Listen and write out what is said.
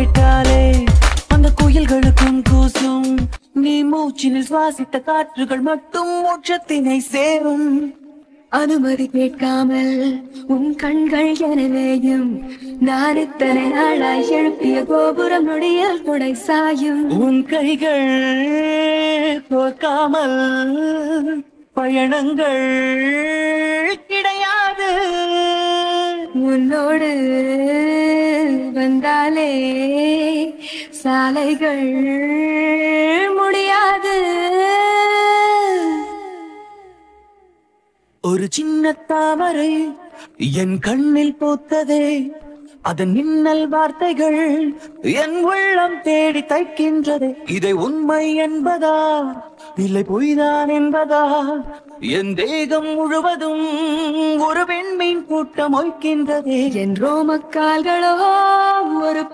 கேட்டாலே அந்த குயில்களுக்கும் கூசும் நீ மூச்சினில் சுவாசித்த காற்றுகள் மட்டும் மோட்சத்தினை சேரும் அனுமதி கேட்காமல் உன் கண்கள் எனவேயும் நான் இத்தனை நாளாய் எழுப்பிய கோபுரம் நொடியில் கொடை சாயும் உன் கைகள் தோற்காமல் பயணங்கள் கிடையாது உன்னோடு வந்தாலே சாலைகள் முடியாது ஒரு சின்ன தாமரை என் கண்ணில் பூத்ததே அதன் மின்னல் வார்த்தைகள் என் உள்ளம் தேடி தைக்கின்றது இதை உண்மை என்பதா இல்லை பொய்தான் என்பதா என் தேகம் முழுவதும் ஒரு பெண்மீன் கூட்டம் ஒய்க்கின்றதே என் ரோமக்கால்களோ ஒரு